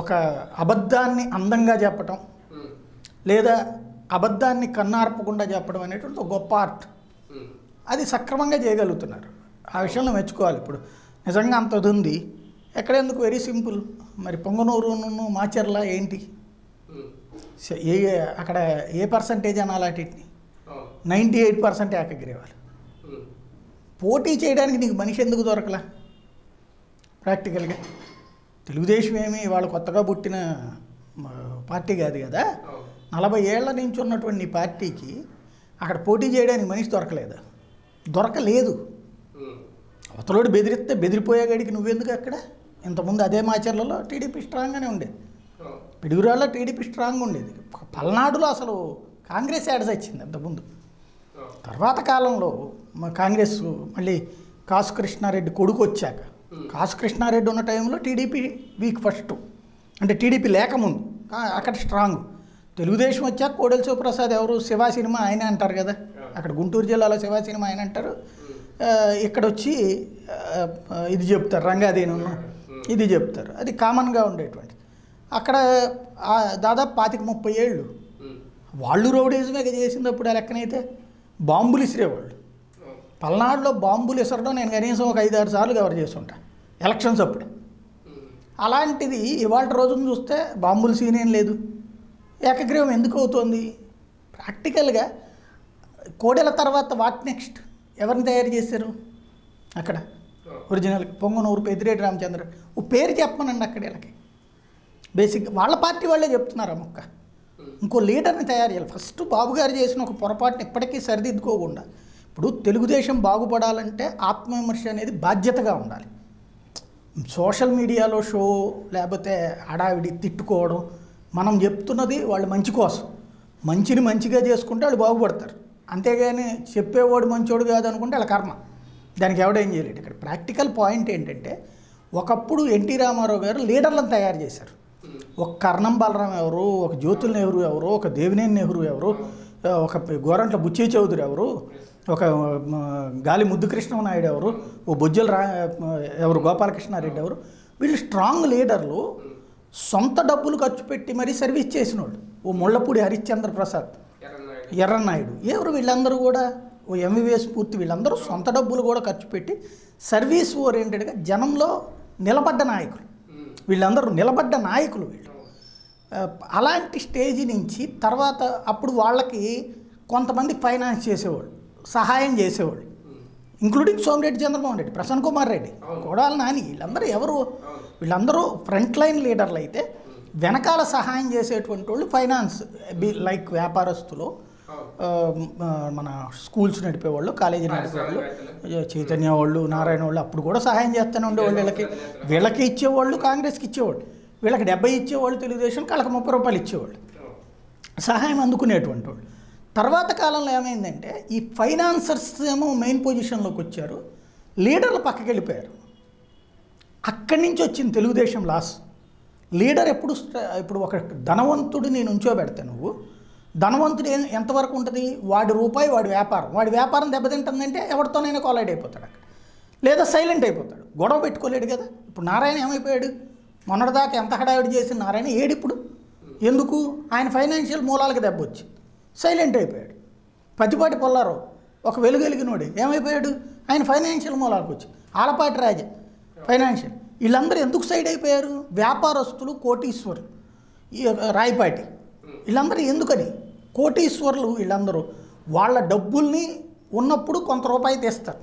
ఒక అబద్ధాన్ని అందంగా చెప్పటం ఉమ్, లేదా అబద్ధాన్ని కన్నార్పకుండా చెప్పడం అనేటువంటి ఒక గొప్ప ఆర్ట్ ఉమ్, అది సక్రమంగా చేయగలుగుతున్నారు ఆ విషయంలో మెచ్చుకోవాలి ఇప్పుడు నిజంగా అంత అది ఉంది ఎక్కడెందుకు వెరీ సింపుల్ మరి పొంగనూరు మాచర్ల ఏంటి ఉమ్, స- ఏ అక్కడ ఏ పర్సంటేజ్ అనాలి వాటిని అవును, నైంటీ ఎయిట్ పర్సెంట్ ఏకగ్రీవాలు ఉమ్, పోటీ చేయడానికి నీకు మనిషి ఎందుకు దొరకలా ప్రాక్టికల్గా తెలుగుదేశం ఏమి వాళ్ళు కొత్తగా పుట్టిన మ, పార్టీ కాదు కదా అవును, నలభై ఏళ్ల నుంచి ఉన్నటువంటి నీ పార్టీకి అక్కడ పోటీ చేయడానికి మనిషి దొరకలేదు దొరకలేదు ఉమ్, అవతలోడు బెదిరిస్తే బెదిరిపోయే గడికి నువ్వెందుకు అక్కడ ఇంతకుముందు అదే మాచర్లలో టీడీపీ స్ట్రాంగ్గానే ఉండేది అవును, పిడుగురాళ్ళలో టీడీపీ స్ట్రాంగ్ ఉండేది పల్నాడులో అసలు కాంగ్రెస్ యాడ్స్ వచ్చింది అంతకుముందు అవును, తర్వాత కాలంలో మా కాంగ్రెస్ మళ్ళీ కాసు కృష్ణారెడ్డి కొడుకు వచ్చాక కాసు కృష్ణారెడ్డి ఉన్న టైంలో టీడీపీ వీక్ ఫస్ట్ అంటే టీడీపీ లేకముందు కా- అక్కడ స్ట్రాంగ్ తెలుగుదేశం వచ్చాక కోడెల శివప్రసాద్ ఎవరు శివ సినిమా ఆయన అంటారు కదా అక్కడ గుంటూరు జిల్లాలో శివ సినిమా ఆయన అంటారు ఆ, ఇక్కడ వచ్చి ఆ, ఇది చెప్తారు రంగాదేను ఇది చెప్తారు అది కామన్గా ఉండేటువంటి అక్కడ ఆ, దాదాపు పాతిక ముప్పై ఏళ్ళు ఉమ్, వాళ్ళు రౌడీజమే చేసినప్పుడు ఆ లెక్కనైతే బాంబులు ఇసిరేవాళ్ళు అవును, పల్నాడులో బాంబులు ఇసరడం నేను కనీసం ఒక ఐదు ఆరు సార్లు కవర్ చేస్తుంటా ఎలక్షన్స్ అప్పుడు ఉమ్, అలాంటిది ఇవాళ రోజున చూస్తే బాంబులు సీన్ ఏం లేదు ఏకగ్రీవం ఎందుకు అవుతోంది ప్రాక్టికల్గా కోడెల తర్వాత వాట్ నెక్స్ట్ ఎవరిని తయారు చేశారు అక్కడ అవును, ఒరిజినల్ పొంగనూరు పెద్దిరెడ్డి రామచంద్ర ఓ పేరు చెప్పమనండి అక్కడ వీళ్ళకి బేసిక్ వాళ్ళ పార్టీ వాళ్ళే చెప్తున్నారు ఆ మొక్క ఉమ్, ఇంకో లీడర్ని తయారు చేయాలి ఫస్ట్ బాబు గారు చేసిన ఒక పొరపాటుని ఇప్పటికీ సరిదిద్దుకోకుండా ఇప్పుడు తెలుగుదేశం బాగుపడాలంటే ఆత్మవిమర్శ అనేది బాధ్యతగా ఉండాలి సోషల్ మీడియాలో షో లేకపోతే హడావిడి తిట్టుకోవడం మనం చెప్తున్నది వాళ్ళు మంచి కోసం మంచిని మంచిగా చేసుకుంటే వాళ్ళు బాగుపడతారు అంతేగాని చెప్పేవాడు మంచోడు కాదు అనుకుంటే వాళ్ళ కర్మ దానికి ఎవడేం చేయలేడు ఇక్కడ ప్రాక్టికల్ పాయింట్ ఏంటంటే ఒకప్పుడు ఎన్టీ రామారావు గారు లీడర్లను తయారు చేశారు ఉమ్, ఒక కర్ణం బలరాం ఎవరు ఒక జ్యోతుల్ నెహ్రూ ఎవరు ఒక దేవినేని నెహ్రూ ఎవరు ఒక గోరంట్ల బుచ్చి చౌదరి ఎవరు ఒక మ, గాలి ముద్దుకృష్ణ నాయుడు ఎవరు ఓ బొజ్జల రా ఎవరు గోపాలకృష్ణారెడ్డి ఎవరు వీళ్ళు స్ట్రాంగ్ లీడర్లు సొంత డబ్బులు ఖర్చు పెట్టి మరీ సర్వీస్ చేసిన వాళ్ళు ఓ ముళ్ళపూడి హరిశ్చంద్ర ప్రసాద్ ఎర్రన్నాయుడు, ఎర్రన్నాయుడు ఎవరు వీళ్ళందరూ కూడా ఓ ఎంవివిఎస్ పూర్తి వీళ్ళందరూ సొంత డబ్బులు కూడా ఖర్చు పెట్టి సర్వీస్ ఓరియంటెడ్గా జనంలో నిలబడ్డ నాయకులు ఉమ్, వీళ్ళందరూ నిలబడ్డ నాయకులు వీళ్ళు అవును, ఆ, అలాంటి స్టేజ్ నుంచి తర్వాత అప్పుడు వాళ్ళకి కొంతమంది ఫైనాన్స్ చేసేవాళ్ళు సహాయం చేసేవాళ్ళు ఉమ్, ఇంక్లూడింగ్ సోమిరెడ్డి చంద్రమోహన్ రెడ్డి ప్రసన్న కుమార్ రెడ్డి అవును. కొడాలి నాని వీళ్ళందరూ ఎవరు అవును, వీళ్ళందరూ ఫ్రంట్ లైన్ లీడర్లు అయితే వెనకాల సహాయం చేసేటువంటి వాళ్ళు ఫైనాన్స్ బి లైక్ వ్యాపారస్తులు అవును, ఆ, ఆ, మన స్కూల్స్ నడిపేవాళ్ళు కాలేజీ నడిపేవాళ్ళు చైతన్య వాళ్ళు నారాయణ వాళ్ళు అప్పుడు కూడా సహాయం చేస్తూనే ఉండేవాళ్ళు వీళ్ళకి వీళ్ళకి ఇచ్చేవాళ్ళు కాంగ్రెస్కి ఇచ్చేవాళ్ళు వీళ్ళకి డెబ్బై ఇచ్చేవాళ్ళు తెలుగుదేశం వాళ్ళకి ముప్పై రూపాయలు ఇచ్చేవాళ్ళు అవును, సహాయం అందుకునేటువంటి వాళ్ళు తర్వాత కాలంలో ఏమైందంటే ఈ ఫైనాన్సర్స్ ఏమో మెయిన్ పొజిషన్లోకి వచ్చారు లీడర్లు పక్కకి వెళ్ళిపోయారు అక్కడి నుంచి వచ్చింది తెలుగుదేశం లాస్ లీడర్ ఎప్పుడు స్ట- ఇప్పుడు ఒక ధనవంతుడు నేను ఉంచోబెడతా నువ్వు ధనవంతుడు ఏ- ఎంతవరకు ఉంటుంది వాడి రూపాయి వాడి వ్యాపారం వాడి వ్యాపారం దెబ్బతింటుందంటే ఎవరితోనైనా కొలైడ్ అయిపోతాడు అక్కడ లేదా సైలెంట్ అయిపోతాడు గొడవ పెట్టుకోలేడు కదా ఇప్పుడు నారాయణ ఏమైపోయాడు మొన్నటిదాకా ఎంత హడావిడి చేసిన నారాయణ ఏడిప్పుడు ఎందుకు ఆయన ఫైనాన్షియల్ మూలాలకు దెబ్బ వచ్చింది సైలెంట్ అయిపోయాడు పతిపాటి పొల్లారావు ఒక వెలుగు వెలిగినోడు ఏమైపోయాడు ఆయన ఫైనాన్షియల్ మూలాలకు వచ్చింది ఆలపాటి రాజా ఫైనాన్షియల్ వీళ్ళందరూ ఎందుకు సైడ్ అయిపోయారు వ్యాపారస్తులు కోటీశ్వరులు ఈ రాయపాటి వీళ్ళందరూ ఎందుకని కోటీశ్వరులు వీళ్ళందరూ వాళ్ళ డబ్బుల్ని ఉన్నప్పుడు కొంత రూపాయి తీస్తారు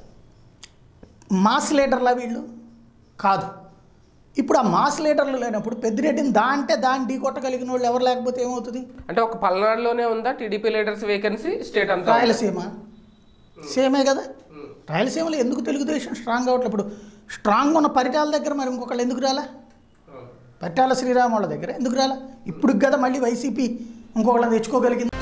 మాస్ లీడర్లా వీళ్ళు కాదు ఇప్పుడు ఆ మాస్ లీడర్లు లేనప్పుడు పెద్దిరెడ్డిని దా అంటే దాన్ని ఢీ కొట్టగలిగిన వాళ్ళు ఎవరు లేకపోతే ఏమవుతుంది అంటే ఒక పల్నాడులోనే ఉందా టీడీపీ లీడర్స్ వేకెన్సీ స్టేట్ అంతా ఉందా? రాయలసీమ సేమే కదా ఉమ్, రాయలసీమలో ఎందుకు తెలుగుదేశం స్ట్రాంగ్ అవట్లేదు ఇప్పుడు స్ట్రాంగ్ ఉన్న పరిటాల దగ్గర మరి ఇంకొకళ్ళు ఎందుకు రాలా అవును. పరిటాల శ్రీరామ వాళ్ళ దగ్గర ఎందుకు రాలా ఇప్పుడు కదా మళ్ళీ వైసీపీ ఇంకొకళ్ళని తెచ్చుకోగలిగింది